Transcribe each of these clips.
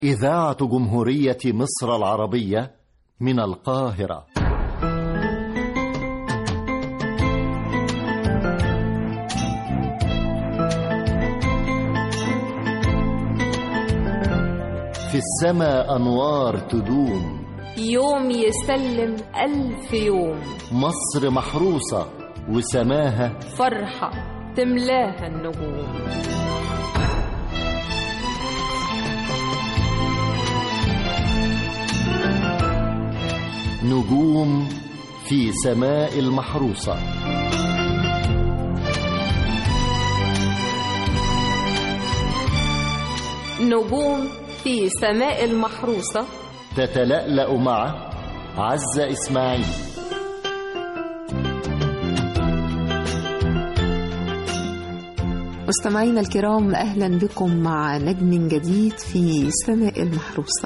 إذاعة جمهورية مصر العربية من القاهرة في السماء أنوار تدوم يوم يسلم ألف يوم مصر محروسة وسماها فرحة تملاها النجوم نجوم في سماء المحروسة نجوم في سماء المحروسة تتلألأ مع عزة إسماعيل مستمعينا الكرام أهلا بكم مع نجم جديد في سماء المحروسة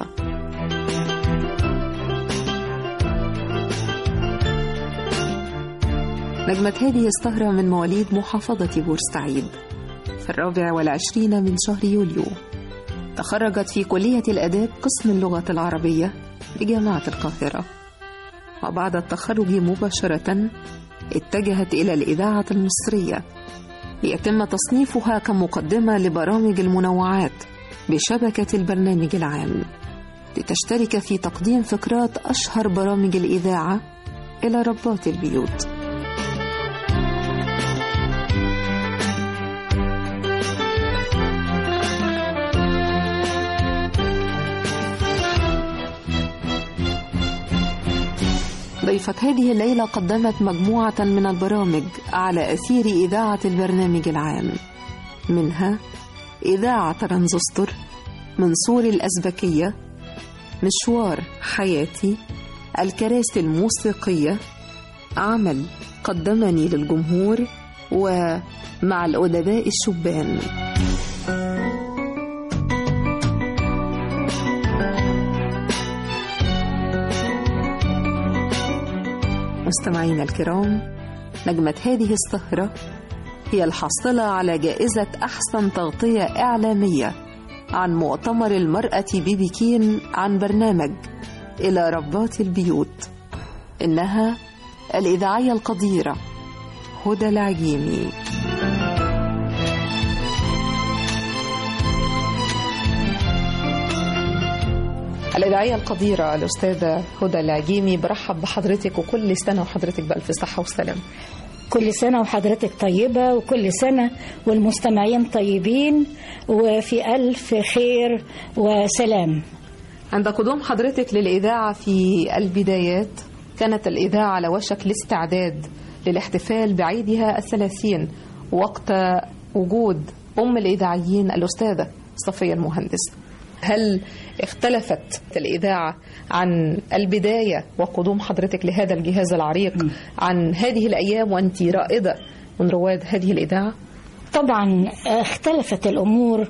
نجمة هذه السهرة من مواليد محافظة بورسعيد في الرابع والعشرين من شهر يوليو تخرجت في كلية الأداب قسم اللغة العربية بجامعة القاهرة وبعد التخرج مباشرة اتجهت إلى الإذاعة المصرية ليتم تصنيفها كمقدمة لبرامج المنوعات بشبكة البرنامج العام لتشترك في تقديم فقرات أشهر برامج الإذاعة إلى ربات البيوت ضيفة هذه الليلة قدمت مجموعة من البرامج على أثير إذاعة البرنامج العام منها إذاعة ترانزستور منصور الأزبكية مشوار حياتي الكراسي الموسيقية عمل قدمني للجمهور ومع الأدباء الشبان مستمعينا الكرام نجمة هذه السهرة هي الحاصلة على جائزة أحسن تغطية إعلامية عن مؤتمر المرأة ببكين عن برنامج إلى ربات البيوت إنها الإذاعية القديرة هدى العجيمي الإذاعية القديرة الأستاذة هدى العجيمي برحب بحضرتك وكل سنة وحضرتك بألف صحة وسلام كل سنة وحضرتك طيبة وكل سنة والمستمعين طيبين وفي ألف خير وسلام عند قدوم حضرتك للإذاعة في البدايات كانت الإذاعة على وشك الاستعداد للاحتفال بعيدها الثلاثين وقت وجود أم الإذاعيين الأستاذة صفية المهندس هل اختلفت الإذاعة عن البداية وقدوم حضرتك لهذا الجهاز العريق عن هذه الأيام وأنت رائدة من رواد هذه الإذاعة؟ طبعا اختلفت الأمور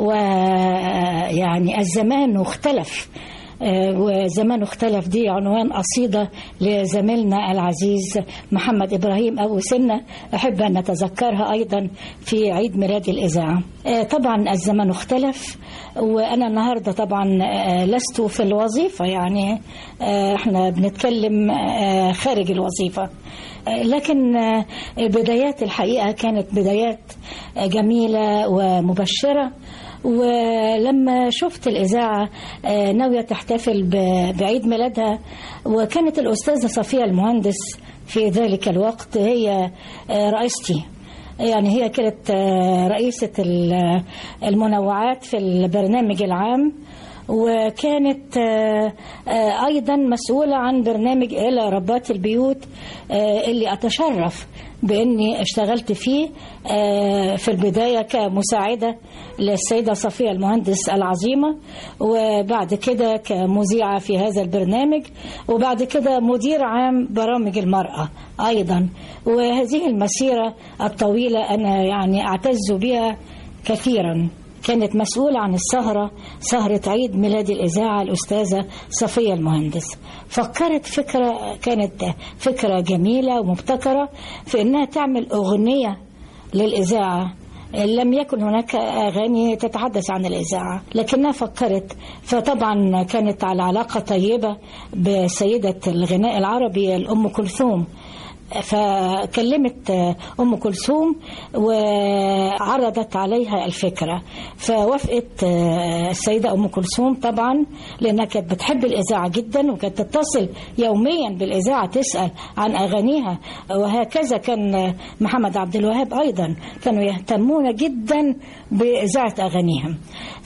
ويعني الزمان اختلف وزمان اختلف دي عنوان قصيدة لزميلنا العزيز محمد إبراهيم أبو سنة أحب أن نتذكرها أيضا في عيد ميلاد الإذاعة طبعا الزمان اختلف وأنا النهاردة طبعا لست في الوظيفة يعني احنا بنتكلم خارج الوظيفة لكن بدايات الحقيقة كانت بدايات جميلة ومبشرة ولما شفت الإذاعة ناوية تحتفل بعيد ميلادها وكانت الأستاذة صفية المهندس في ذلك الوقت هي رئيستي يعني هي كانت رئيسة المنوعات في البرنامج العام وكانت أيضا مسؤولة عن برنامج إلى ربات البيوت اللي أتشرف بإني اشتغلت فيه في البداية كمساعدة للسيدة صفية المهندس العظيمة وبعد كده كمذيعة في هذا البرنامج وبعد كده مدير عام برامج المرأة أيضا وهذه المسيرة الطويلة أنا يعني أعتز بها كثيرا كانت مسؤولة عن السهرة سهرة عيد ميلاد الإذاعة الأستاذة صفية المهندس فكرت فكرة كانت فكرة جميلة ومبتكرة في إنها تعمل أغنية للإذاعة لم يكن هناك أغاني تتحدث عن الإذاعة لكنها فكرت فطبعا كانت على علاقة طيبة بسيدة الغناء العربي الأم كلثوم فكلمت أم كلثوم وعرضت عليها الفكرة فوافقت السيدة أم كلثوم طبعا لأنها كانت بتحب الإذاعة جدا وكانت تتصل يوميا بالإذاعة تسأل عن أغانيها وهكذا كان محمد عبد الوهاب أيضا كانوا يهتمون جدا بإذاعة أغانيهم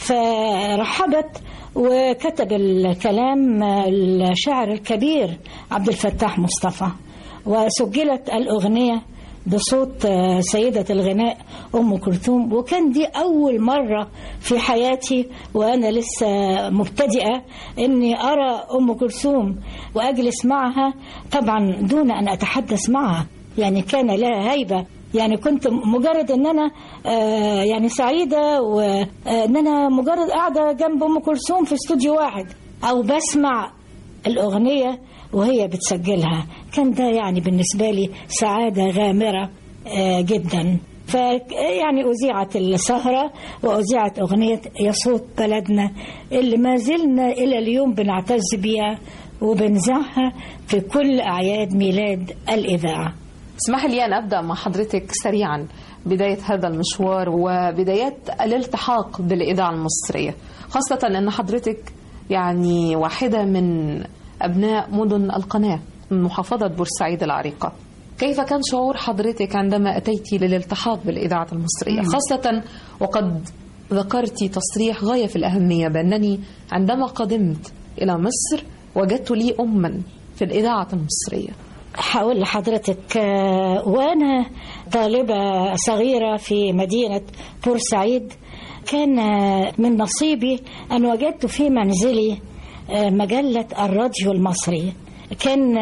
فرحبت وكتب الكلام الشاعر الكبير عبد الفتاح مصطفى وسجلت الأغنية بصوت سيدة الغناء أم كلثوم وكان دي أول مرة في حياتي وأنا لسه مبتدئة أني أرى أم كلثوم وأجلس معها طبعا دون أن أتحدث معها يعني كان لها هيبة يعني كنت مجرد ان انا آه يعني سعيده وان انا مجرد قاعده جنب ام كلثوم في استوديو واحد او بسمع الاغنيه وهي بتسجلها كان ده يعني بالنسبة لي سعادة غامرة جدا فيعني أذيعت السهرة وأذيعت أغنية يا صوت بلدنا اللي ما زلنا إلى اليوم بنعتز بيها وبنزعها في كل أعياد ميلاد الإذاعة اسمح لي أن أبدأ مع حضرتك سريعا بداية هذا المشوار وبدايات الالتحاق بالإذاعة المصرية خاصة أن حضرتك يعني واحدة من أبناء مدن القناة من محافظة بورسعيد العريقة كيف كان شعور حضرتك عندما أتيت للالتحاق بالإذاعة المصرية خاصة وقد ذكرت تصريح غاية في الأهمية بأنني عندما قدمت إلى مصر وجدت لي أما في الإذاعة المصرية هقول لحضرتك وأنا طالبة صغيرة في مدينة بورسعيد كان من نصيبي أن وجدت في منزلي مجلة الراديو المصري كان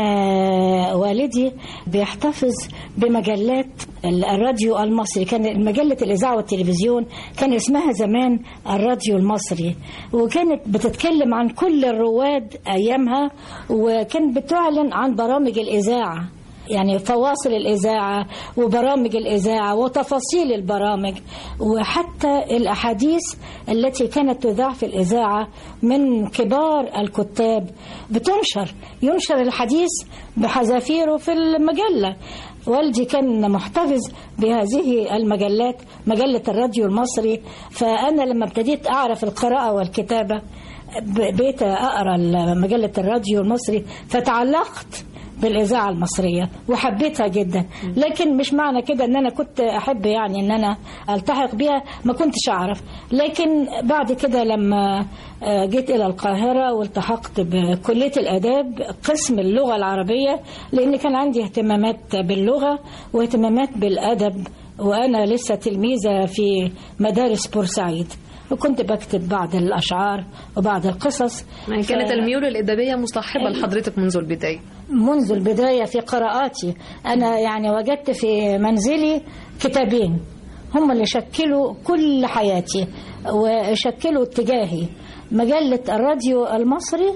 والدي بيحتفظ بمجلات الراديو المصري كان مجلة الإذاعة والتلفزيون كان اسمها زمان الراديو المصري وكانت بتتكلم عن كل الرواد أيامها وكانت بتعلن عن برامج الإذاعة يعني فواصل الإذاعة وبرامج الإذاعة وتفاصيل البرامج وحتى الأحاديث التي كانت تذاع في الإذاعة من كبار الكتاب بتنشر ينشر الحديث بحذافيره في المجلة والدي كان محتفظ بهذه المجلات مجلة الراديو المصري فأنا لما ابتديت أعرف القراءة والكتابة بقيت أقرأ مجلة الراديو المصري فتعلقت بالإذاعة المصرية وحبيتها جدا لكن مش معنى كده ان انا كنت احب يعني ان انا التحق بيها ما كنتش اعرف لكن بعد كده لما جيت الى القاهرة والتحقت بكلية الاداب قسم اللغة العربية لان كان عندي اهتمامات باللغة واهتمامات بالادب وانا لسه تلميذة في مدارس بورسعيد وكنت بكتب بعض الأشعار وبعض القصص يعني كانت الميول الإدبية مصاحبة لحضرتك منذ البداية منذ البداية في قراءاتي أنا يعني وجدت في منزلي كتابين هم اللي شكلوا كل حياتي وشكلوا اتجاهي مجلة الراديو المصري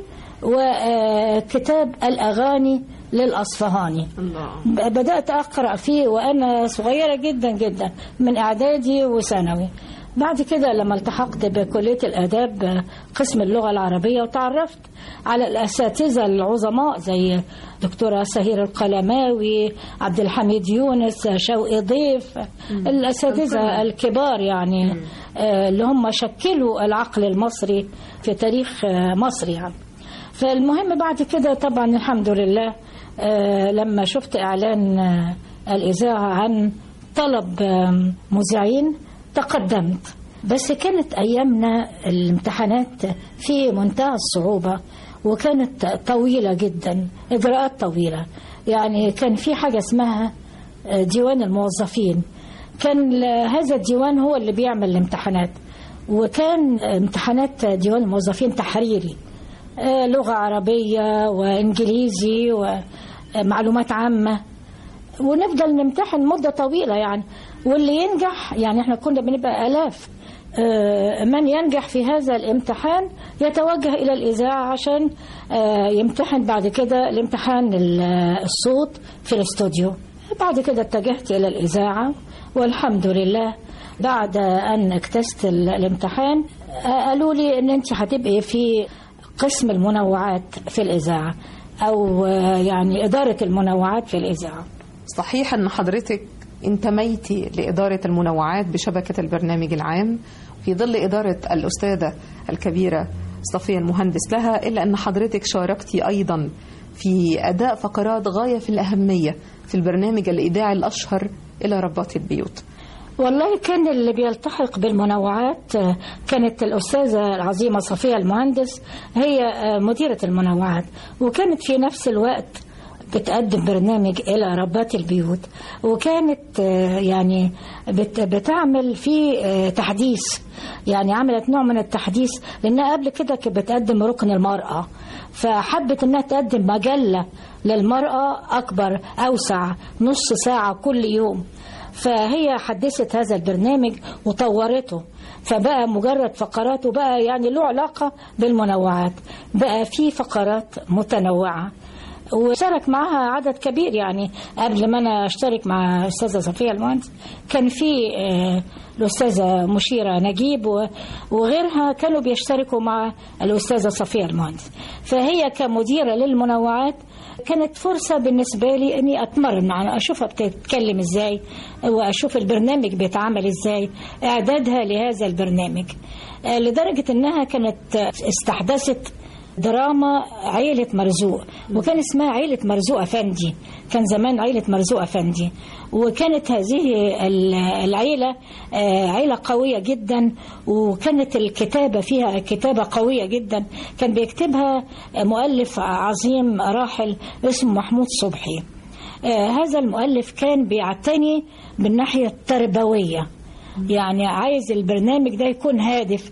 وكتاب الأغاني للأصفهاني الله. بدأت أقرأ فيه وأنا صغيرة جدا جدا من إعدادي وثانوي بعد كده لما التحقت بكلية الآداب قسم اللغة العربية وتعرفت على الأساتذة العظماء زي دكتورة سهير القلماوي عبد الحميد يونس شوقي ضيف الأساتذة الكبار يعني اللي هم شكلوا العقل المصري في تاريخ مصر يعني فالمهم بعد كده طبعا الحمد لله لما شفت إعلان الإذاعة عن طلب مذيعين تقدمت بس كانت أيامنا الامتحانات في منتهى الصعوبة وكانت طويلة جدا إجراءات طويلة يعني كان في حاجة اسمها ديوان الموظفين كان هذا الديوان هو اللي بيعمل الامتحانات وكان امتحانات ديوان الموظفين تحريري لغة عربية وإنجليزي ومعلومات عامة ونفضل نمتحن مدة طويلة يعني واللي ينجح يعني احنا كنا بنبقى آلاف من ينجح في هذا الامتحان يتوجه إلى الإذاعة عشان يمتحن بعد كده الامتحان الصوت في الاستوديو بعد كده اتجهت إلى الإذاعة والحمد لله بعد أن اجتزت ال- الامتحان آه، قالوا لي إن أنت هتبقي في قسم المنوعات في الإذاعة أو آه، يعني إدارة المنوعات في الإذاعة صحيح أن حضرتك انتميتي لإدارة المنوعات بشبكة البرنامج العام في ظل إدارة الأستاذة الكبيرة صفية المهندس لها إلا أن حضرتك شاركتي أيضا في أداء فقرات غاية في الأهمية في البرنامج الإذاعي الأشهر إلى ربات البيوت والله كان اللي بيلتحق بالمنوعات آه، كانت الأستاذة العظيمة صفية المهندس هي آه، مديرة المنوعات وكانت في نفس الوقت بتقدم برنامج إلى ربات البيوت وكانت آه، يعني بت- بتعمل فيه آه، تحديث يعني عملت نوع من التحديث لأنها قبل كده كانت بتقدم ركن المرأة فحبت انها تقدم مجله للمراه اكبر اوسع نص ساعه كل يوم فهي حدثت هذا البرنامج وطورته فبقى مجرد فقرات وبقى يعني له علاقة بالمنوعات بقى في فقرات متنوعة وشارك معها عدد كبير يعني قبل ما انا اشترك مع الاستاذه صفيه المهندس كان في آه، الاستاذه مشيره نجيب و- وغيرها كانوا بيشتركوا مع الاستاذه صفيه المهندس فهي كمديره للمنوعات كانت فرصة بالنسبة لي إني أتمرن معاها أشوفها بتتكلم إزاي وأشوف البرنامج بيتعمل إزاي إعدادها لهذا البرنامج آه، لدرجة إنها كانت استحدثت دراما عيلة مرزوق وكان اسمها عيلة مرزوق أفندي كان زمان عيلة مرزوق أفندي وكانت هذه ال- العيلة آه، عيلة قوية جدا وكانت الكتابة فيها كتابة قوية جدا كان بيكتبها مؤلف عظيم راحل اسمه محمود صبحي آه، هذا المؤلف كان بيعتني بالناحية التربوية يعني عايز البرنامج ده يكون هادف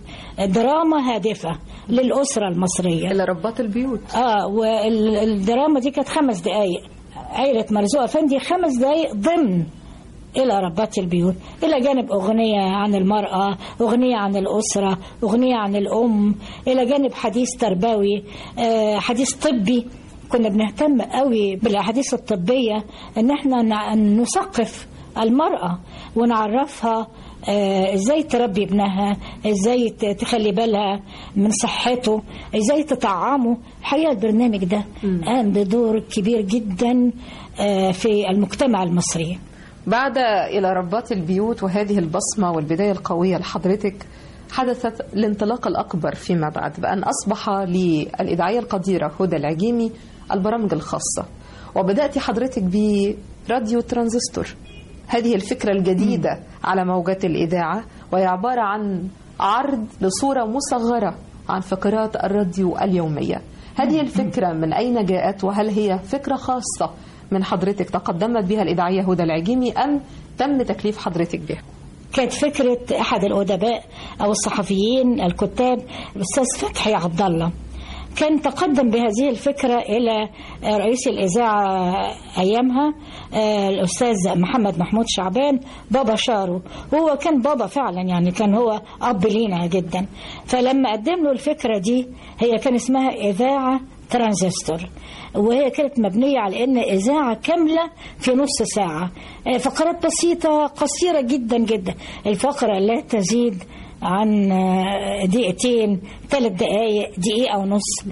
دراما هادفة للأسرة المصرية إلى ربات البيوت اه والدراما دي كانت خمس دقايق عيلة مرزوق أفندي خمس دقايق ضمن إلى ربات البيوت إلى جانب أغنية عن المرأة أغنية عن الأسرة أغنية عن الأم إلى جانب حديث تربوي آه، حديث طبي كنا بنهتم قوي بالأحاديث الطبية إن احنا نع- نثقف المرأة ونعرفها آه، ازاي تربي ابنها ازاي ت- تخلي بالها من صحته ازاي تطعمه الحقيقه البرنامج ده قام بدور كبير جدا آه، في المجتمع المصري بعد إلى ربات البيوت وهذه البصمة والبداية القوية لحضرتك حدثت الانطلاق الأكبر فيما بعد بأن أصبح للإذاعية القديرة هدى العجيمي البرامج الخاصة وبدأت حضرتك براديو ترانزستور هذه الفكرة الجديدة على موجات الإذاعة وهي عبارة عن عرض لصورة مصغرة عن فقرات الراديو اليومية هذه الفكرة من أين جاءت وهل هي فكرة خاصة من حضرتك تقدمت بها الإذاعية هدى العجيمي أم تم تكليف حضرتك بها كانت فكرة أحد الأدباء أو الصحفيين الكتاب الأستاذ فتحي عبد الله كان تقدم بهذه الفكرة إلى رئيس الإذاعة أيامها آه، الأستاذ محمد محمود شعبان بابا شارو هو كان بابا فعلا يعني كان هو أب لينا جدا فلما قدم له الفكرة دي هي كان اسمها إذاعة ترانزستور وهي كانت مبنية على أن إذاعة كاملة في نص ساعة آه، فقرات بسيطة قصيرة جدا جدا الفقرة لا تزيد عن آه، دقيقتين ثلاث دقايق دقيقة ونص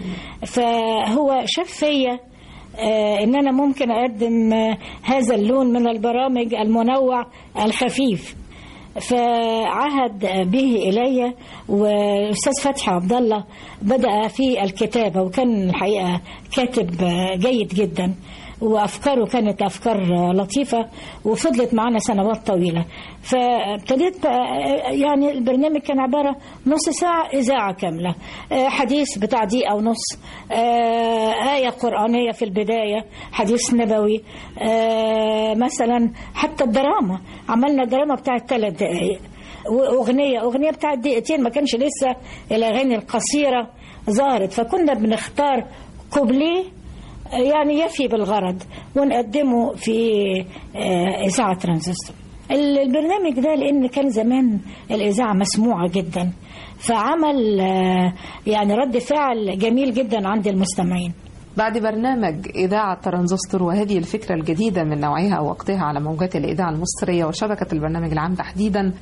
فهو شاف فيا آه، ان انا ممكن اقدم آه، هذا اللون من البرامج المنوع الخفيف فعهد به الي والاستاذ فتحي عبد الله بدا في الكتابه وكان الحقيقه كاتب جيد جدا وافكاره كانت افكار لطيفه وفضلت معنا سنوات طويله فابتديت بقى يعني البرنامج كان عباره نص ساعه اذاعه كامله آه، حديث بتاع دقيقه ونص آه، ايه قرانيه في البدايه حديث نبوي آه، مثلا حتى الدراما عملنا دراما بتاعت ثلاث دقائق واغنيه اغنيه بتاعت دقيقتين ما كانش لسه الاغاني القصيره ظهرت فكنا بنختار كوبليه يعني يفي بالغرض ونقدمه في آه، إذاعة ترانزستور ال- البرنامج ده لأن كان زمان الإذاعة مسموعة جدا فعمل آه، يعني رد فعل جميل جدا عند المستمعين بعد برنامج إذاعة ترانزستور وهذه الفكرة الجديدة من نوعها ووقتها على موجات الإذاعة المصرية وشبكة البرنامج العام تحديدا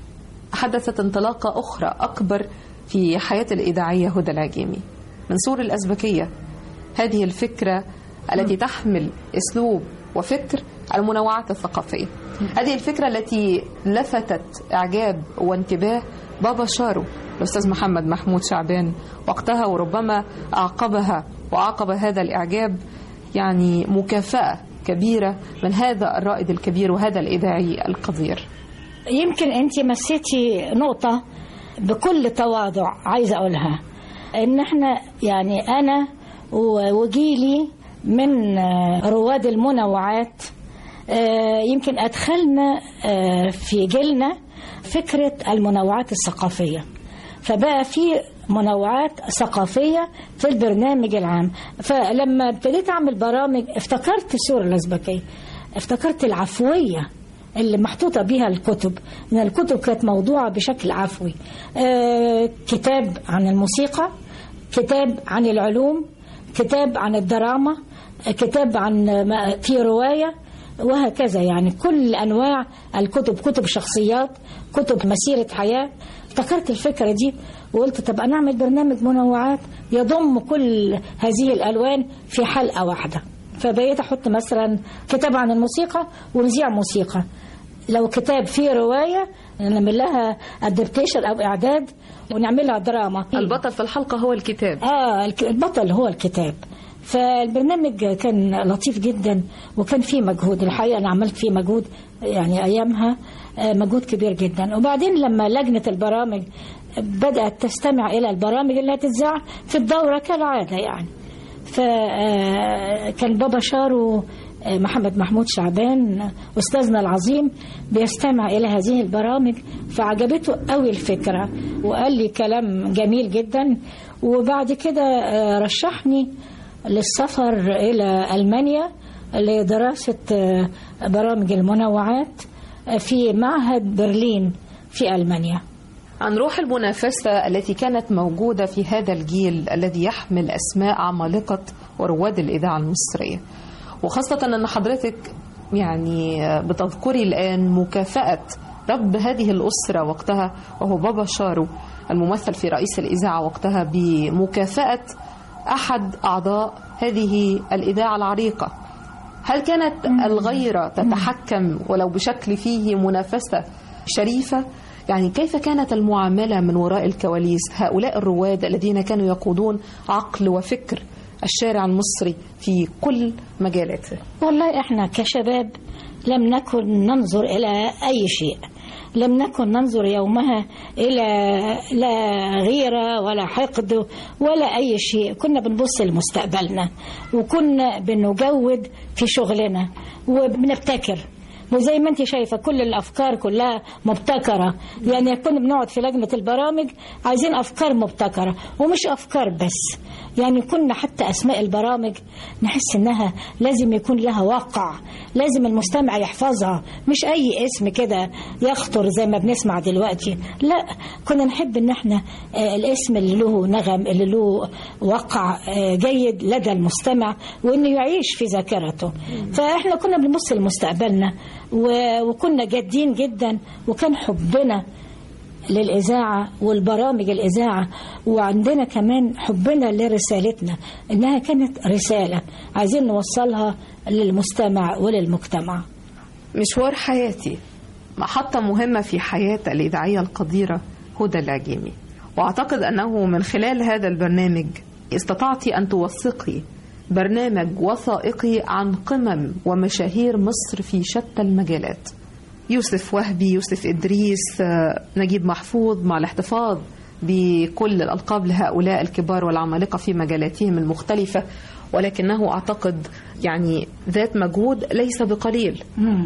حدثت انطلاقة أخرى أكبر في حياة الإذاعية هدى العجيمي من سور الأزبكية هذه الفكرة التي تحمل أسلوب وفكر المنوعات الثقافية هذه الفكرة التي لفتت إعجاب وانتباه بابا شارو الأستاذ محمد محمود شعبان وقتها وربما أعقبها وأعقب هذا الإعجاب يعني مكافأة كبيرة من هذا الرائد الكبير وهذا الإذاعي القدير يمكن انت مسيتي نقطة بكل تواضع عايزة اقولها ان احنا يعني انا و- وجيلي من آه، رواد المنوعات آه، يمكن ادخلنا آه، في جيلنا فكرة المنوعات الثقافية فبقى في منوعات ثقافية في البرنامج العام فلما ابتديت أعمل برامج افتكرت السورة الأزبكية افتكرت العفوية اللي محطوطة بيها الكتب إن الكتب كانت موضوعة بشكل عفوي آه كتاب عن الموسيقى كتاب عن العلوم كتاب عن الدراما آه، كتاب عن ما- في رواية وهكذا يعني كل أنواع الكتب كتب شخصيات كتب مسيرة حياة افتكرت الفكرة دي وقلت طب أنا أعمل برنامج منوعات يضم كل هذه الألوان في حلقة واحدة فبقيت أحط مثلا كتاب عن الموسيقى ونذيع موسيقى لو كتاب فيه رواية نعمل لها ادابتيشن أو إعداد ونعملها دراما البطل في الحلقة هو الكتاب اه الك- البطل هو الكتاب فالبرنامج كان لطيف جدا وكان فيه مجهود الحقيقه انا عملت فيه مجهود يعني ايامها آه، مجهود كبير جدا وبعدين لما لجنه البرامج بدات تستمع الى البرامج اللي هتتذاع في الدوره كالعاده يعني فكان بابا شارو آه، محمد محمود شعبان أستاذنا العظيم بيستمع إلى هذه البرامج فعجبته قوي الفكرة وقال لي كلام جميل جدا وبعد كده آه، رشحني للسفر إلى ألمانيا لدراسة آه، برامج المنوعات آه، في معهد برلين في ألمانيا عن روح المنافسة التي كانت موجودة في هذا الجيل الذي يحمل أسماء عمالقة ورواد الإذاعة المصرية وخاصة أن حضرتك يعني بتذكري الآن مكافأة رب هذه الأسرة وقتها وهو بابا شارو الممثل في رئيس الإذاعة وقتها بمكافأة أحد أعضاء هذه الإذاعة العريقة هل كانت الغيرة تتحكم ولو بشكل فيه منافسة شريفة؟ يعني كيف كانت المعاملة من وراء الكواليس هؤلاء الرواد الذين كانوا يقودون عقل وفكر الشارع المصري في كل مجالاته والله احنا كشباب لم نكن ننظر الى اي شيء لم نكن ننظر يومها الى لا غيره ولا حقد ولا اي شيء كنا بنبص لمستقبلنا وكنا بنجود في شغلنا وبنبتكر وزي ما انت شايفه كل الافكار كلها مبتكره يعني كنا بنقعد في لجنه البرامج عايزين افكار مبتكره ومش افكار بس يعني كنا حتى اسماء البرامج نحس انها لازم يكون لها واقع لازم المستمع يحفظها مش اي اسم كده يخطر زي ما بنسمع دلوقتي لا كنا نحب ان احنا آه، الاسم اللي له نغم اللي له وقع آه، جيد لدى المستمع وانه يعيش في ذاكرته فاحنا كنا بنبص لمستقبلنا و- وكنا جادين جدا وكان حبنا للإذاعة والبرامج الإذاعة وعندنا كمان حبنا لرسالتنا إنها كانت رسالة عايزين نوصلها للمستمع وللمجتمع مشوار حياتي محطة مهمة في حياة الإذاعية القديرة هدى العجيمي وأعتقد أنه من خلال هذا البرنامج استطعت أن توثقي برنامج وثائقي عن قمم ومشاهير مصر في شتى المجالات يوسف وهبي يوسف إدريس آه، نجيب محفوظ مع الاحتفاظ بكل الألقاب لهؤلاء الكبار والعمالقة في مجالاتهم المختلفة ولكنه أعتقد يعني ذات مجهود ليس بقليل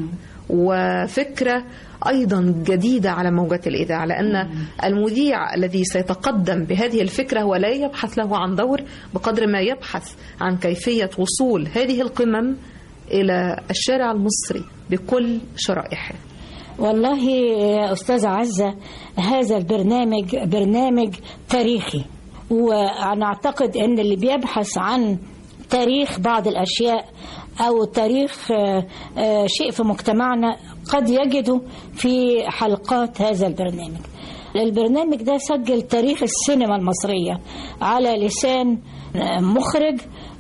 وفكرة أيضا جديدة على موجات الإذاعة لأن المذيع الذي سيتقدم بهذه الفكرة هو لا يبحث له عن دور بقدر ما يبحث عن كيفية وصول هذه القمم إلى الشارع المصري بكل شرائحه والله يا أستاذة عزة هذا البرنامج برنامج تاريخي وأنا أعتقد أن اللي بيبحث عن تاريخ بعض الأشياء أو تاريخ آه، آه، شيء في مجتمعنا قد يجده في حلقات هذا البرنامج البرنامج ده سجل تاريخ السينما المصرية على لسان مخرج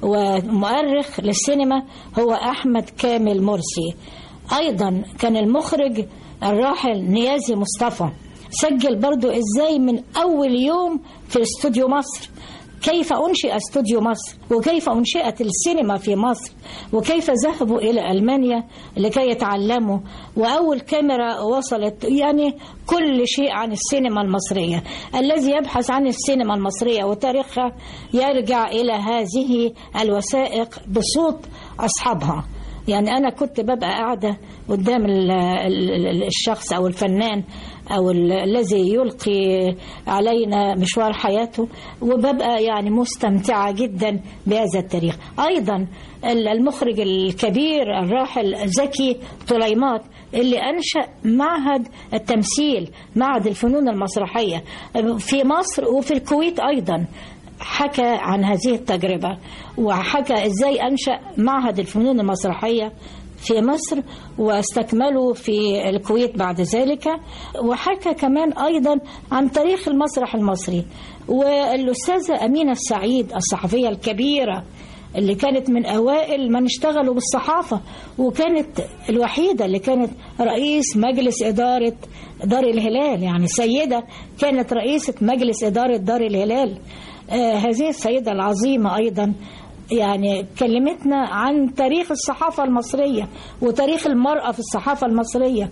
ومؤرخ للسينما هو أحمد كامل مرسي أيضا كان المخرج الراحل نيازي مصطفى سجل برضو إزاي من أول يوم في استوديو مصر كيف أنشئ استوديو مصر وكيف أنشئت السينما في مصر وكيف ذهبوا إلى ألمانيا لكي يتعلموا وأول كاميرا وصلت يعني كل شيء عن السينما المصرية الذي يبحث عن السينما المصرية وتاريخها يرجع إلى هذه الوثائق بصوت أصحابها يعني أنا كنت ببقى قاعدة قدام ال- ال- الشخص أو الفنان أو ال- الذي يلقي علينا مشوار حياته وببقى يعني مستمتعة جدا بهذا التاريخ أيضا ال- المخرج الكبير الراحل زكي طليمات اللي أنشأ معهد التمثيل معهد الفنون المسرحية في مصر وفي الكويت أيضا حكى عن هذه التجربة وحكى ازاي انشا معهد الفنون المسرحيه في مصر واستكملوا في الكويت بعد ذلك وحكى كمان ايضا عن تاريخ المسرح المصري والاستاذه امينه السعيد الصحفيه الكبيره اللي كانت من اوائل من اشتغلوا بالصحافه وكانت الوحيده اللي كانت رئيس مجلس اداره دار الهلال يعني سيده كانت رئيسه مجلس اداره دار الهلال آه، هذه السيدة العظيمة أيضا يعني كلمتنا عن تاريخ الصحافة المصرية وتاريخ المرأة في الصحافة المصرية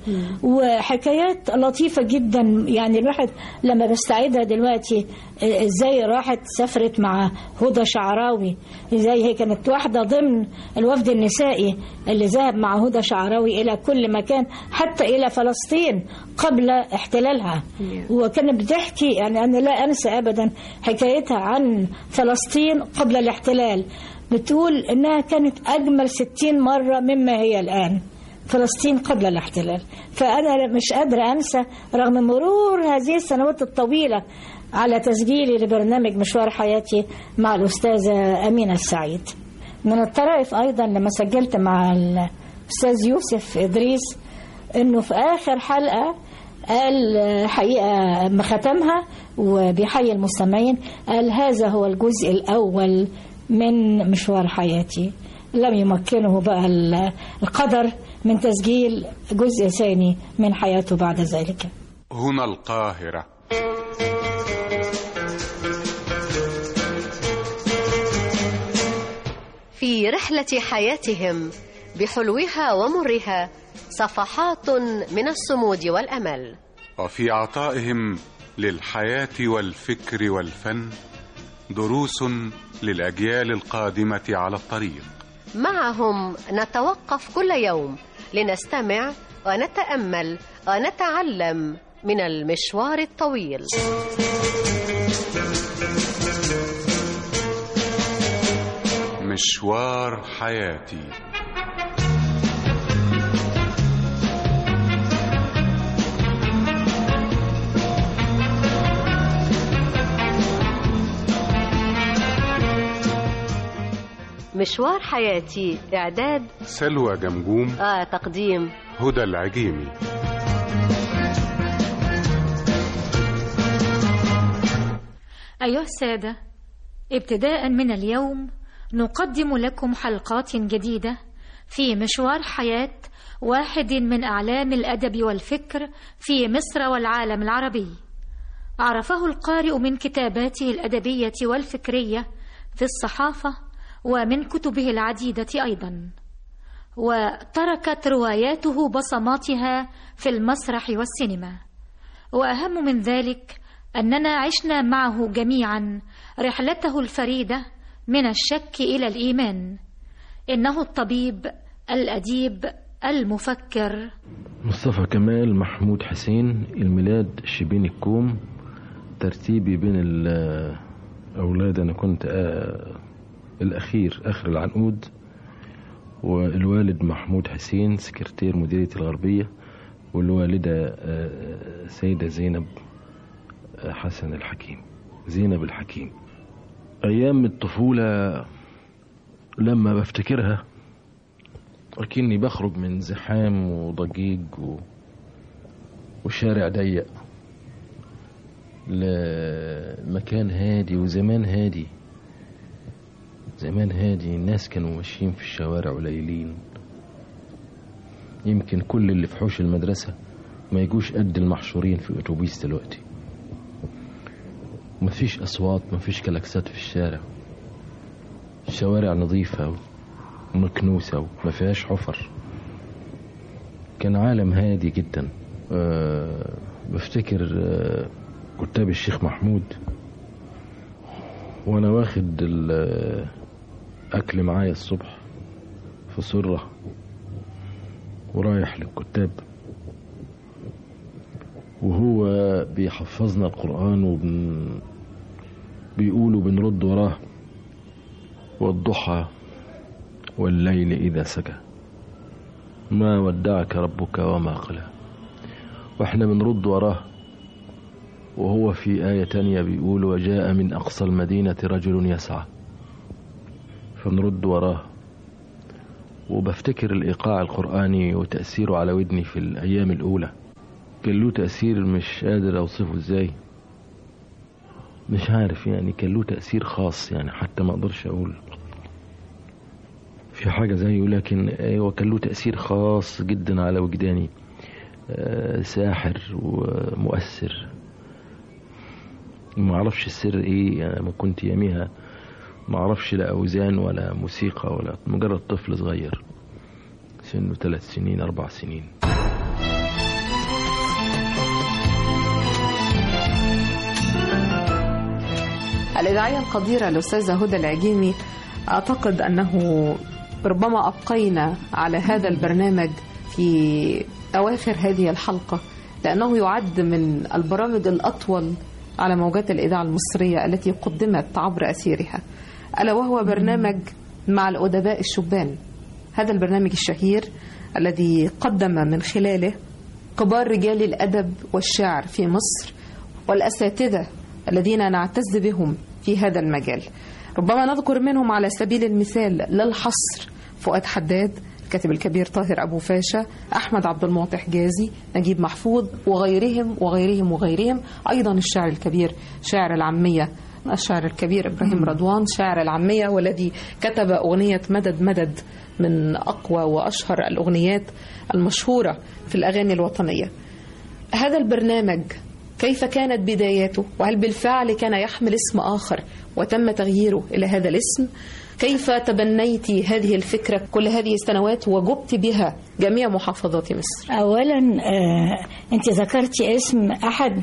وحكايات لطيفة جدا يعني الواحد لما بستعيدها دلوقتي آه، ازاي راحت سافرت مع هدى شعراوي ازاي هي كانت واحدة ضمن الوفد النسائي اللي ذهب مع هدى شعراوي إلى كل مكان حتى إلى فلسطين قبل احتلالها وكانت بتحكي يعني أنا لا أنسى أبدا حكايتها عن فلسطين قبل الاحتلال بتقول إنها كانت أجمل ستين مرة مما هي الآن فلسطين قبل الاحتلال فأنا مش قادرة أنسى رغم مرور هذه السنوات الطويلة على تسجيلي لبرنامج مشوار حياتي مع الأستاذة أمينة السعيد من الطرائف أيضا لما سجلت مع الأستاذ يوسف إدريس إنه في آخر حلقة قال حقيقة ما ختمها وبيحيي المستمعين قال هذا هو الجزء الأول من مشوار حياتي لم يمكنه بقى ال- القدر من تسجيل جزء ثاني من حياته بعد ذلك هنا القاهرة في رحلة حياتهم بحلوها ومرها صفحات من الصمود والأمل وفي عطائهم للحياة والفكر والفن دروس للأجيال القادمة على الطريق معهم نتوقف كل يوم لنستمع ونتأمل ونتعلم من المشوار الطويل مشوار حياتي مشوار حياتي إعداد سلوى جمجوم آه تقديم هدى العجيمي أيها السادة ابتداء من اليوم نقدم لكم حلقات جديدة في مشوار حياة واحد من أعلام الأدب والفكر في مصر والعالم العربي عرفه القارئ من كتاباته الأدبية والفكرية في الصحافة ومن كتبه العديدة أيضا وتركت رواياته بصماتها في المسرح والسينما وأهم من ذلك أننا عشنا معه جميعا رحلته الفريدة من الشك إلى الإيمان إنه الطبيب الأديب المفكر مصطفى كمال محمود حسين الميلاد شبين الكوم ترتيبي بين الأولاد أنا كنت آه، الأخير آخر العنقود والوالد محمود حسين سكرتير مديرية الغربية والوالدة آه، سيدة زينب آه، حسن الحكيم زينب الحكيم أيام الطفولة لما بفتكرها أكني بخرج من زحام وضجيج و... وشارع ضيق لمكان هادي وزمان هادي زمان هادي الناس كانوا ماشيين في الشوارع قليلين يمكن كل اللي في حوش المدرسة ما يجوش قد المحشورين في أتوبيس دلوقتي مفيش أصوات مفيش كلاكسات في الشارع الشوارع نظيفة ومكنوسة وما فيهاش حفر كان عالم هادي جدا أه بفتكر أه كتاب الشيخ محمود وانا واخد الاكل معايا الصبح في سرة ورايح للكتاب وهو بيحفظنا القرآن وبن بيقول وبنرد وراه والضحى والليل إذا سكى ما ودعك ربك وما قلى واحنا بنرد وراه وهو في آية تانية بيقول وجاء من أقصى المدينة رجل يسعى فنرد وراه وبفتكر الإيقاع القرآني وتأثيره على ودني في الأيام الأولى كان له تأثير مش قادر أوصفه إزاي مش عارف يعني كان له تأثير خاص يعني حتى ما أقدرش أقول في حاجة زيه لكن أيوة كان له تأثير خاص جدا على وجداني آه، ساحر ومؤثر ما اعرفش السر ايه يعني ما كنت ياميها ما اعرفش لا اوزان ولا موسيقى ولا مجرد طفل صغير سنه ثلاث سنين اربع سنين الإذاعية القديرة الأستاذة هدى العجيمي أعتقد أنه ربما أبقينا على هذا البرنامج في أواخر هذه الحلقة لأنه يعد من البرامج الأطول على موجات الإذاعة المصرية التي قدمت عبر أثيرها ألا وهو برنامج مع الأدباء الشبان هذا البرنامج الشهير الذي قدم من خلاله كبار رجال الأدب والشعر في مصر والأساتذة الذين نعتز بهم في هذا المجال ربما نذكر منهم على سبيل المثال للحصر فؤاد حداد الكاتب الكبير طاهر أبو فاشا أحمد عبد المعطي حجازي نجيب محفوظ وغيرهم وغيرهم وغيرهم أيضا الشاعر الكبير شاعر العامية الشاعر الكبير إبراهيم رضوان شاعر العامية والذي كتب أغنية مدد مدد من أقوى وأشهر الأغنيات المشهورة في الأغاني الوطنية هذا البرنامج كيف كانت بداياته وهل بالفعل كان يحمل اسم آخر وتم تغييره إلى هذا الاسم كيف تبنيت هذه الفكرة كل هذه السنوات وجبت بها جميع محافظات مصر أولا آه، أنت ذكرت اسم أحد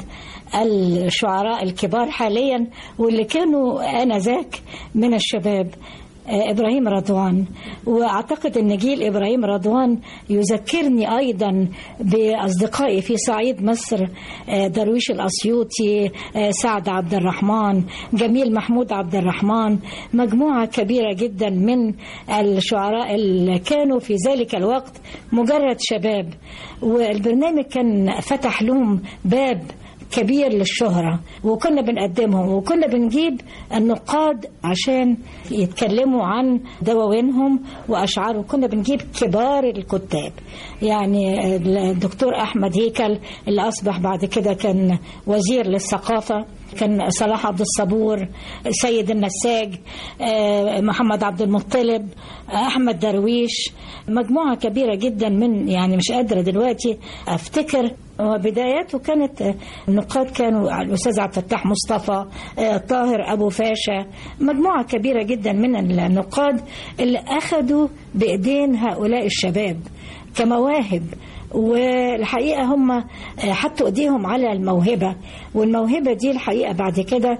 الشعراء الكبار حاليا واللي كانوا آنذاك من الشباب آه، إبراهيم رضوان وأعتقد أن جيل إبراهيم رضوان يذكرني أيضا بأصدقائي في صعيد مصر آه، درويش الأسيوطي آه، سعد عبد الرحمن جميل محمود عبد الرحمن مجموعة كبيرة جدا من الشعراء اللي كانوا في ذلك الوقت مجرد شباب والبرنامج كان فتح لهم باب كبير للشهرة وكنا بنقدمهم وكنا بنجيب النقاد عشان يتكلموا عن دواوينهم وأشعارهم كنا بنجيب كبار الكتاب يعني الدكتور أحمد هيكل اللي أصبح بعد كده كان وزير للثقافة كان صلاح عبد الصبور سيد النساج آه، محمد عبد المطلب آه، أحمد درويش مجموعة كبيرة جدا من يعني مش قادرة دلوقتي أفتكر وبداياته كانت النقاد كانوا الأستاذ عبد الفتاح مصطفى آه، طاهر أبو فاشا مجموعة كبيرة جدا من النقاد اللي أخذوا بإيدين هؤلاء الشباب كمواهب والحقيقة هم حطوا ايديهم على الموهبة والموهبة دي الحقيقة بعد كده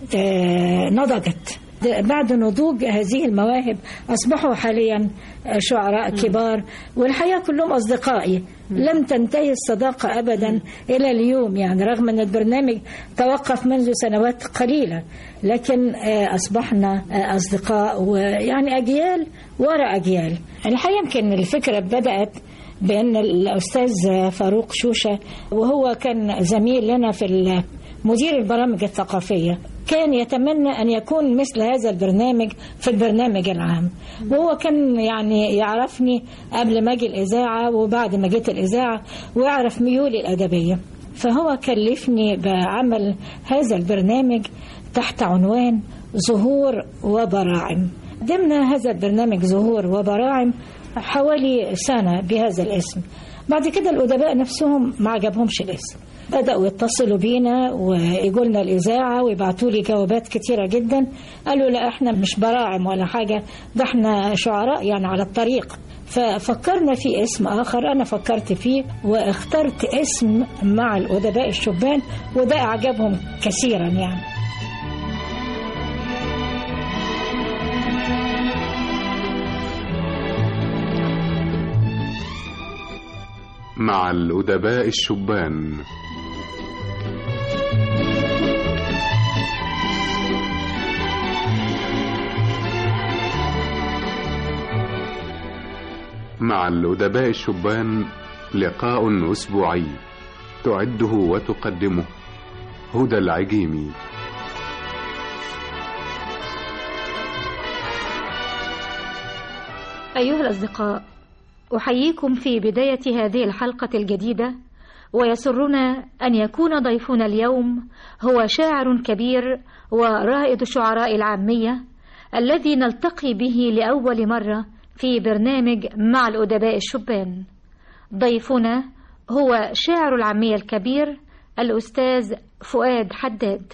آه، نضجت بعد نضوج هذه المواهب أصبحوا حاليا شعراء كبار والحقيقة كلهم أصدقائي لم تنتهي الصداقة أبدا إلى اليوم يعني رغم أن البرنامج توقف منذ سنوات قليلة لكن آه، أصبحنا آه، أصدقاء ويعني أجيال وراء أجيال الحقيقة يمكن الفكرة بدأت بأن الأستاذ فاروق شوشة وهو كان زميل لنا في ال- مدير البرامج الثقافية كان يتمنى أن يكون مثل هذا البرنامج في البرنامج العام وهو كان يعني يعرفني قبل ما أجي الإذاعة وبعد ما جيت الإذاعة ويعرف ميولي الأدبية فهو كلفني بعمل هذا البرنامج تحت عنوان زهور وبراعم ضمن هذا البرنامج زهور وبراعم حوالي سنة بهذا الاسم بعد كده الأدباء نفسهم ما عجبهمش الاسم بدأوا يتصلوا بينا ويجوا لنا الإذاعة ويبعتوا لي جوابات كتيرة جدا قالوا لا احنا مش براعم ولا حاجة ده احنا شعراء يعني على الطريق ففكرنا في اسم آخر أنا فكرت فيه واخترت اسم مع الأدباء الشبان وده أعجبهم كثيرا يعني مع الأدباء الشبان مع الأدباء الشبان لقاء أسبوعي تعده وتقدمه هدى العجيمي أيها الأصدقاء أحييكم في بداية هذه الحلقة الجديدة ويسرنا أن يكون ضيفنا اليوم هو شاعر كبير ورائد الشعراء العامية الذي نلتقي به لأول مرة في برنامج مع الأدباء الشبان ضيفنا هو شاعر العامية الكبير الأستاذ فؤاد حداد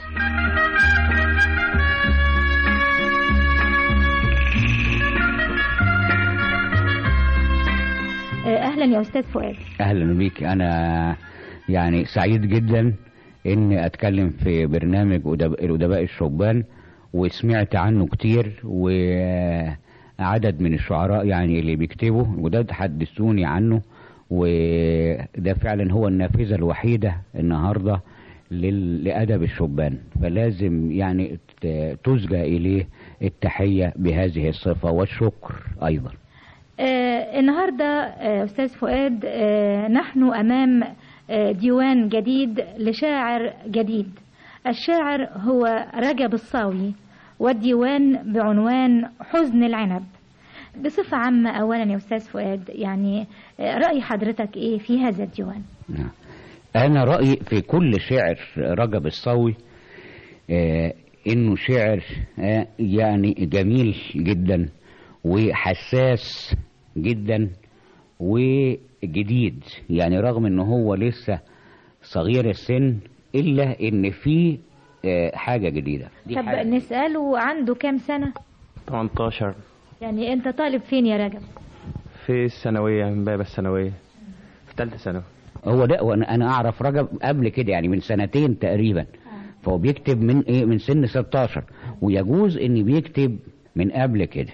أهلا يا أستاذ فؤاد اهلا بيك انا يعني سعيد جدا اني اتكلم في برنامج أدب- الادباء الشبان وسمعت عنه كتير وعدد من الشعراء يعني اللي بيكتبوا وده تحدثوني عنه وده فعلا هو النافذة الوحيدة النهاردة لل- لأدب الشبان فلازم يعني ت- تسجى إليه التحية بهذه الصفة والشكر أيضا آه النهاردة آه أستاذ فؤاد آه نحن أمام آه ديوان جديد لشاعر جديد الشاعر هو رجب الصاوي والديوان بعنوان حزن العنب بصفة عامة أولا يا أستاذ فؤاد يعني آه رأي حضرتك إيه في هذا الديوان نعم. أنا رأيي في كل شعر رجب الصاوي آه إنه شعر آه يعني جميل جدا وحساس جدا وجديد يعني رغم إنه هو لسه صغير السن إلا إن فيه آه حاجة جديدة دي طب حاجة. نسأله عنده كام سنة 18 يعني أنت طالب فين يا رجب في الثانوية من باب الثانوية في ثالثة ثانوي هو ده وانا انا اعرف رجب قبل كده يعني من سنتين تقريبا فهو بيكتب من ايه من سن 16 ويجوز ان بيكتب من قبل كده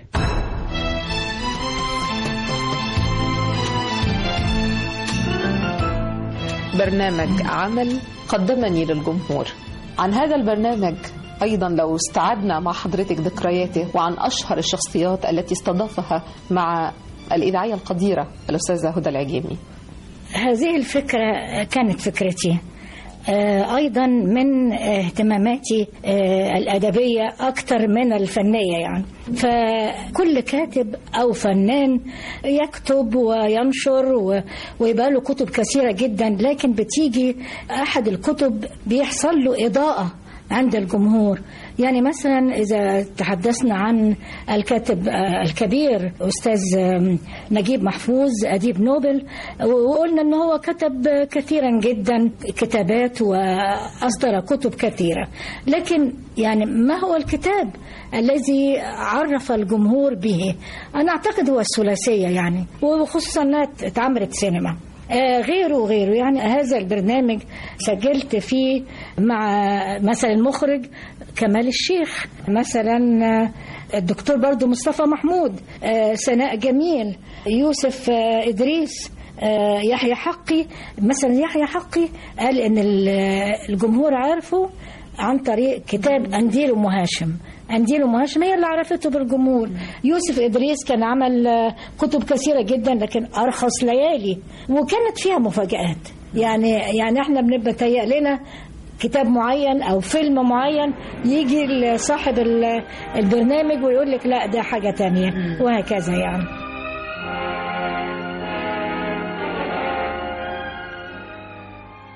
برنامج عمل قدمني للجمهور عن هذا البرنامج أيضا لو استعدنا مع حضرتك ذكرياته وعن أشهر الشخصيات التي استضافها مع الإذاعية القديرة الأستاذة هدى العجيمي هذه الفكرة كانت فكرتي آه، أيضا من اهتماماتي آه، الأدبية أكثر من الفنية يعني فكل كاتب أو فنان يكتب وينشر و- ويبقى له كتب كثيرة جدا لكن بتيجي أحد الكتب بيحصل له إضاءة عند الجمهور يعني مثلا إذا تحدثنا عن الكاتب آه، الكبير أستاذ آم، نجيب محفوظ أديب نوبل وقلنا أنه هو كتب كثيرا جدا كتابات وأصدر كتب كثيرة لكن يعني ما هو الكتاب الذي عرف الجمهور به أنا أعتقد هو الثلاثية يعني وخصوصا أنها اتعملت سينما آه، غيره وغيره يعني هذا البرنامج سجلت فيه مع مثلا المخرج كمال الشيخ مثلا آه، الدكتور برضو مصطفى محمود آه، سناء جميل يوسف آه، إدريس آه، يحيى حقي مثلا يحيى حقي قال ان ال- الجمهور عارفه عن طريق كتاب أنديل أم هاشم أنديل أم هاشم هي اللي عرفته بالجمهور يوسف إدريس كان عمل آه، كتب كثيرة جدا لكن أرخص ليالي وكانت فيها مفاجآت يعني يعني احنا بنبقى تهيأ لنا كتاب معين او فيلم معين يجي صاحب ال- البرنامج ويقول لك لا ده حاجة تانية وهكذا يعني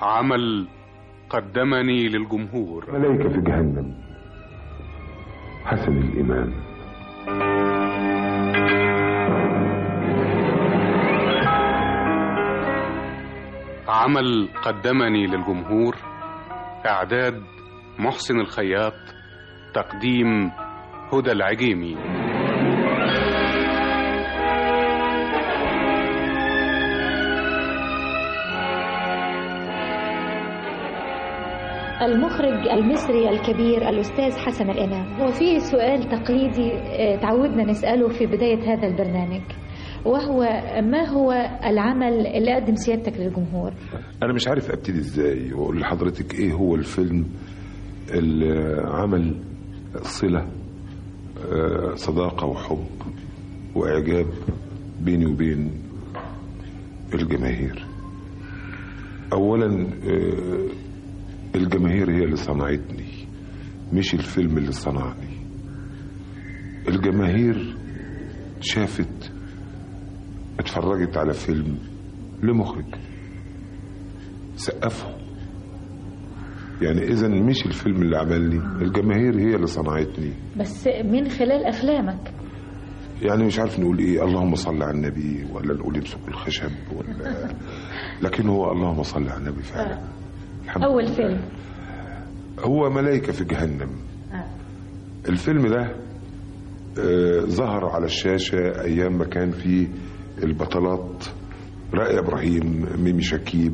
عمل قدمني للجمهور ملائكة في جهنم حسن الإمام عمل قدمني للجمهور إعداد محسن الخياط تقديم هدى العجيمي المخرج المصري الكبير الأستاذ حسن الإمام هو في سؤال تقليدي آه، تعودنا نسأله في بداية هذا البرنامج وهو ما هو العمل اللي قدم سيادتك للجمهور أنا مش عارف أبتدي إزاي وأقول لحضرتك إيه هو الفيلم اللي عمل صلة آه، صداقة وحب وإعجاب بيني وبين الجماهير أولا آه، الجماهير هي اللي صنعتني مش الفيلم اللي صنعني الجماهير شافت اتفرجت على فيلم لمخرج سقفوا يعني اذا مش الفيلم اللي عملني الجماهير هي اللي صنعتني بس من خلال أفلامك يعني مش عارف نقول ايه اللهم صل على النبي ولا نقول امسكوا الخشب ولا لكن هو اللهم صل على النبي فعلا الحمد أول لله. فيلم هو ملائكة في جهنم آه. الفيلم ده آه، ظهر على الشاشة أيام ما كان في البطلات رائع إبراهيم ميمي شكيب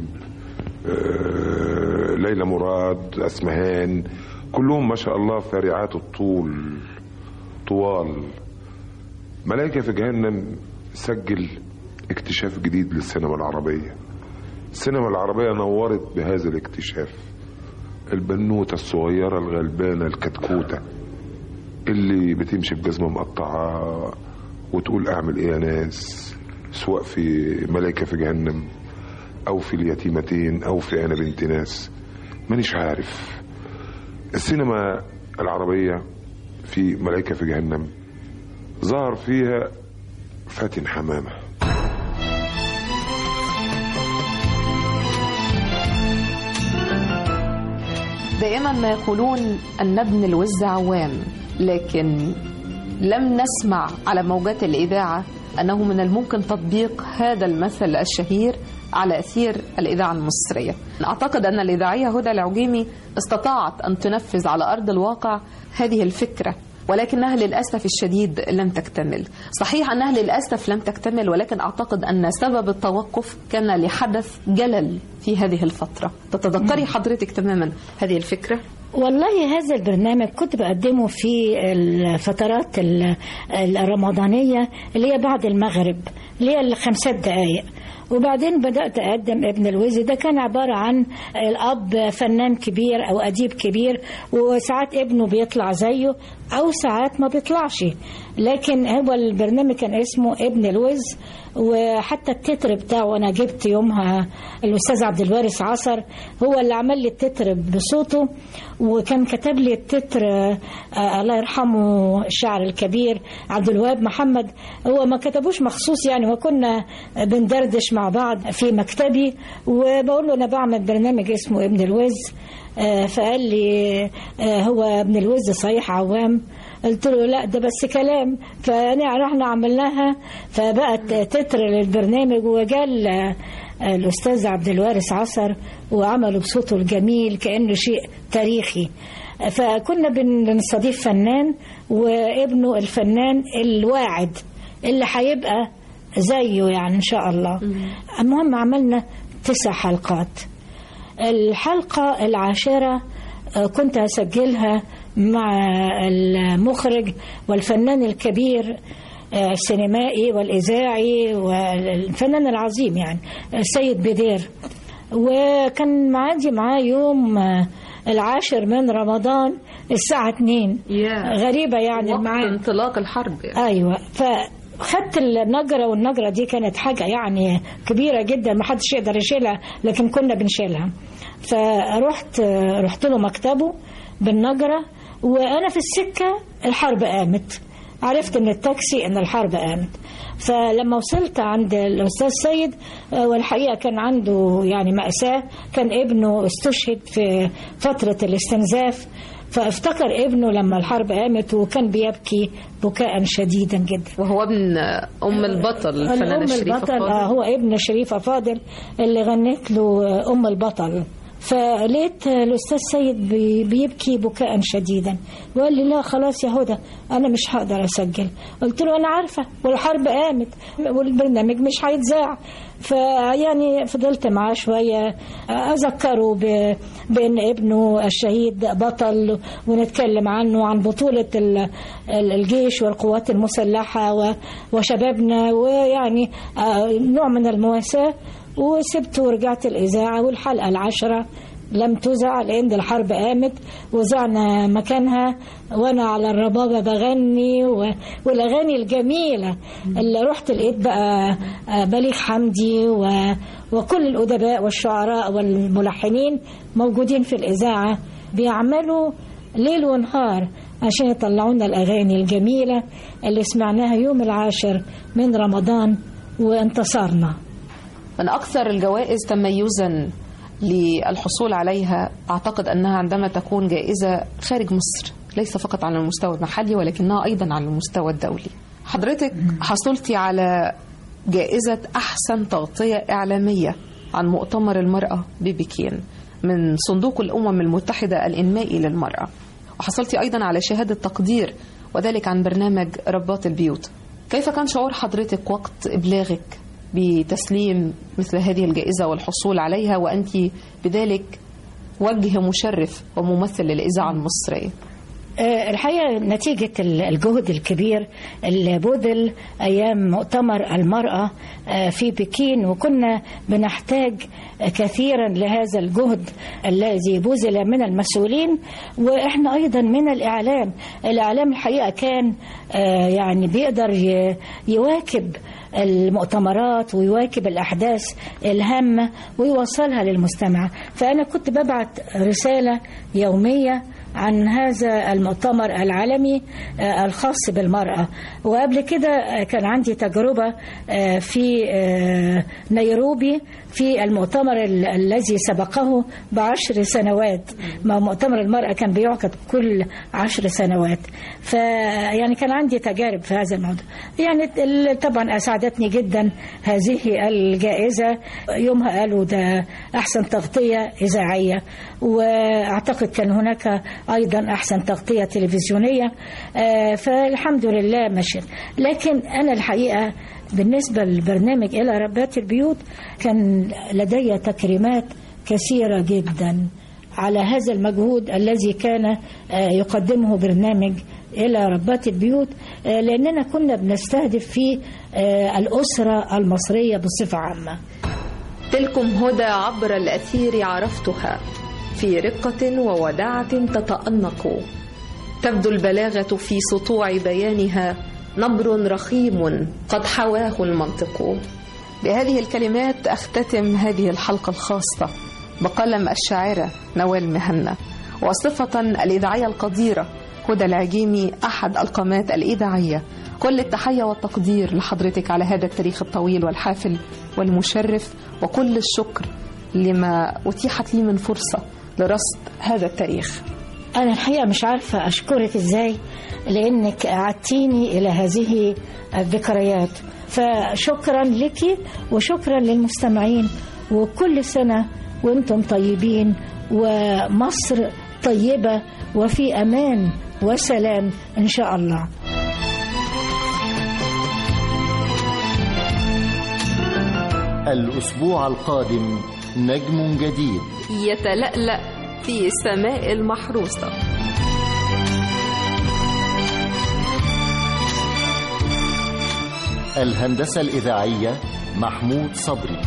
آه، ليلى مراد أسمهان كلهم ما شاء الله فارعات الطول طوال ملائكة في جهنم سجل اكتشاف جديد للسينما العربية السينما العربية نورت بهذا الاكتشاف البنوتة الصغيرة الغلبانة الكتكوتة اللي بتمشي بجزمة مقطعة وتقول أعمل إيه يا ناس سواء في ملائكة في جهنم أو في اليتيمتين أو في أنا بنت ناس مانيش عارف السينما العربية في ملائكة في جهنم ظهر فيها فاتن حمامة دائما ما يقولون أن ابن الوز عوام لكن لم نسمع على موجات الإذاعة أنه من الممكن تطبيق هذا المثل الشهير على أثير الإذاعة المصرية أعتقد أن الإذاعية هدى العجيمي استطاعت أن تنفذ على أرض الواقع هذه الفكرة ولكنها للأسف الشديد لم تكتمل صحيح أنها للأسف لم تكتمل ولكن أعتقد أن سبب التوقف كان لحدث جلل في هذه الفترة تتذكري حضرتك تماما هذه الفكرة والله هذا البرنامج كنت بقدمه في الفترات ال- الرمضانية اللي هي بعد المغرب اللي هي الخمسات دقايق وبعدين بدأت أقدم ابن الوزي ده كان عبارة عن الأب فنان كبير أو أديب كبير وساعات ابنه بيطلع زيه أو ساعات ما بيطلعش لكن هو البرنامج كان اسمه ابن الوز وحتى التتر بتاعه أنا جبت يومها الأستاذ عبد الوارث عصر هو اللي عمل لي التتر بصوته وكان كتب لي التتر آه، آه، الله يرحمه الشاعر الكبير عبد الوهاب محمد هو ما كتبوش مخصوص يعني وكنا بندردش مع بعض في مكتبي وبقول له انا بعمل برنامج اسمه ابن الوز آه، فقال لي آه، هو ابن الوز صحيح عوام قلت له لا ده بس كلام فانا رحنا عملناها فبقت تتر للبرنامج وجال آه، الاستاذ عبد الوارث عصر وعمله بصوته الجميل كانه شيء تاريخي فكنا بن- بنستضيف فنان وابنه الفنان الواعد اللي هيبقى زيه يعني ان شاء الله المهم عملنا تسع حلقات الحلقة العاشرة آه، كنت هسجلها مع المخرج والفنان الكبير آه، السينمائي والإذاعي والفنان العظيم يعني السيد بدير وكان معادي معاه يوم آه، العاشر من رمضان الساعة 2 غريبة يعني وقت الميعاد انطلاق الحرب يعني. ايوه فخدت النجرة والنجرة دي كانت حاجة يعني كبيرة جدا ما حدش يقدر يشيلها لكن كنا بنشيلها فرحت رحت له مكتبه بالنجرة وانا في السكة الحرب قامت عرفت من التاكسي ان الحرب قامت فلما وصلت عند الاستاذ سيد آه، والحقيقه كان عنده يعني ماساه كان ابنه استشهد في فتره الاستنزاف فافتكر ابنه لما الحرب قامت وكان بيبكي بكاء شديدا جدا وهو ابن ام البطل الفنانه الأم الشريفه البطل فاضل. آه هو ابن شريفة فاضل اللي غنت له آه، أم البطل فلقيت آه، الأستاذ سيد بي- بيبكي بكاء شديدا وقال لي لا خلاص يا هدى أنا مش هقدر أسجل قلت له أنا عارفة والحرب قامت والبرنامج مش هيتذاع فيعني فضلت معاه شوية أذكره ب- بأن ابنه الشهيد بطل ونتكلم عنه عن بطولة ال- ال- الجيش والقوات المسلحة و- وشبابنا ويعني آه، نوع من المواساة وسبته ورجعت الإذاعة والحلقة العشرة لم تذع لأن الحرب قامت وزعنا مكانها وأنا على الربابة بغني و... والأغاني الجميلة اللي رحت لقيت بقى آه، بليغ حمدي و... وكل الأدباء والشعراء والملحنين موجودين في الإذاعة بيعملوا ليل ونهار عشان يطلعوا لنا الأغاني الجميلة اللي سمعناها يوم العاشر من رمضان وانتصرنا من أكثر الجوائز تميزا للحصول عليها أعتقد أنها عندما تكون جائزة خارج مصر ليس فقط على المستوى المحلي ولكنها أيضا على المستوى الدولي حضرتك حصلتي على جائزة أحسن تغطية إعلامية عن مؤتمر المرأة ببكين من صندوق الأمم المتحدة الإنمائي للمرأة وحصلتي أيضا على شهادة تقدير وذلك عن برنامج رباط البيوت كيف كان شعور حضرتك وقت إبلاغك بتسليم مثل هذه الجائزة والحصول عليها وأنت بذلك وجه مشرف وممثل للإذاعة المصرية آه، الحقيقة نتيجة ال- الجهد الكبير اللي بذل أيام مؤتمر المرأة آه، في بكين وكنا بنحتاج كثيرا لهذا الجهد الذي بذل من المسؤولين وإحنا أيضا من الإعلام الإعلام الحقيقة كان آه، يعني بيقدر ي- يواكب المؤتمرات ويواكب الأحداث الهامة ويوصلها للمستمع فأنا كنت ببعت رسالة يومية عن هذا المؤتمر العالمي آه، الخاص بالمرأة وقبل كده آه، كان عندي تجربة آه، في آه، نيروبي في المؤتمر ال- الذي سبقه بعشر سنوات ما مؤتمر المرأة كان بيعقد كل عشر سنوات فيعني كان عندي تجارب في هذا الموضوع يعني ال- طبعا أسعدتني جدا هذه الجائزة يومها قالوا ده أحسن تغطية إذاعية وأعتقد كان هناك أيضا أحسن تغطية تلفزيونية آه، فالحمد لله مشيت لكن أنا الحقيقة بالنسبة للبرنامج إلى ربات البيوت كان لدي تكريمات كثيرة جدا على هذا المجهود الذي كان آه، يقدمه برنامج إلى ربات البيوت آه، لأننا كنا بنستهدف فيه آه، الأسرة المصرية بصفة عامة تلكم هدى عبر الأثير عرفتها في رقة ووداعة تتأنق تبدو البلاغة في سطوع بيانها نبر رخيم قد حواه المنطق بهذه الكلمات أختتم هذه الحلقة الخاصة بقلم الشاعرة نوال مهنا وصفة الإذاعية القديرة هدى العجيمي أحد القامات الإذاعية كل التحية والتقدير لحضرتك على هذا التاريخ الطويل والحافل والمشرف وكل الشكر لما أتيحت لي من فرصة لرصد هذا التاريخ أنا الحقيقة مش عارفة أشكرك إزاي لأنك أعدتيني إلى هذه الذكريات فشكرا لك وشكرا للمستمعين وكل سنة وأنتم طيبين ومصر طيبة وفي أمان وسلام إن شاء الله الأسبوع القادم نجم جديد يتلألأ في السماء المحروسة الهندسة الإذاعية محمود صبري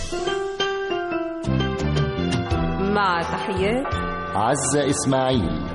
مع تحيات عزة إسماعيل